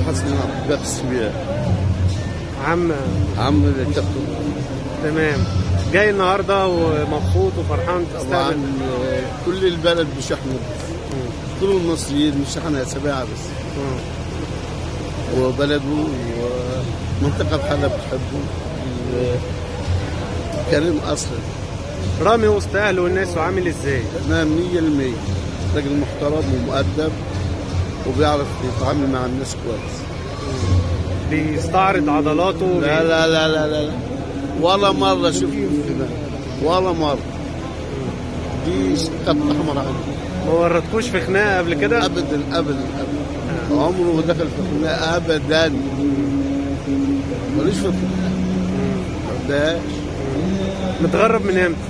حسن عبد السبيع عم عم الكابتن تمام جاي النهارده ومبسوط وفرحان طبعا تستقبل آه، كل البلد مش احنا كل المصريين مش احنا سباعة بس مم. وبلده ومنطقة بحالها بتحبه آه، كريم اصلا رامي وسط اهله والناس وعامل ازاي؟ انا 100% راجل محترم ومؤدب وبيعرف يتعامل مع الناس كويس بيستعرض عضلاته لا لا لا لا لا, لا. ولا مرة شفت كده ولا مرة دي خط احمر عنه ما ورطكوش في خناقه قبل كده؟ ابدا ابدا ابدا عمره ما دخل في خناقه ابدا ملوش في الخناقه ما بدهاش. متغرب من امتى؟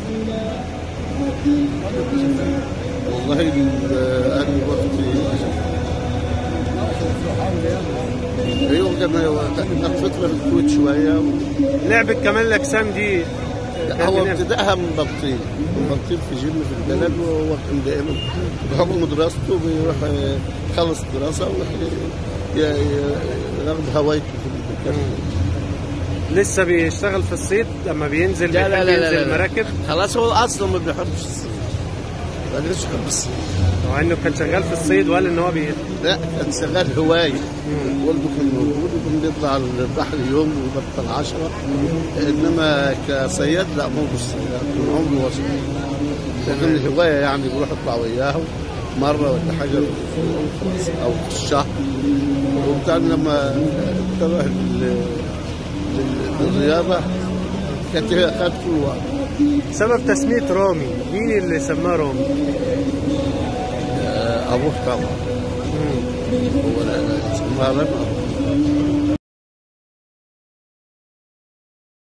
والله ال- انا وقت ايوه كان كان فتره في الكويت شويه لعبه كمال الاجسام دي كان هو من امتى؟ ابتداها من بلطيم بلطيم في جيم في البلد وهو كان دائما بحكم دراسته بيروح يخلص الدراسه ويروح ي- ي- ياخد هوايته في المكان لسه بيشتغل في الصيد لما بينزل لا لا بيحب لا لا, ينزل لا. مراكب خلاص هو اصلا ما بيحبش الصيد ما بيحبش يحب الصيد مع انه كان شغال في الصيد وقال ان هو بي... لا كان شغال هوايه والده كان موجود وكان بيطلع البحر يوم ويبطل عشرة انما كصياد لا مو بالصياد طول عمره وصل لكن هوايه يعني بيروح يطلع وياهم مره ولا حاجه او في الشهر وكان لما انتبه لل- لل- للرياضه كانت هي خد كل وقت سبب تسمية رامي مين اللي سماه رامي؟ ابوه طبعا هو لا- لا، اسمها رمى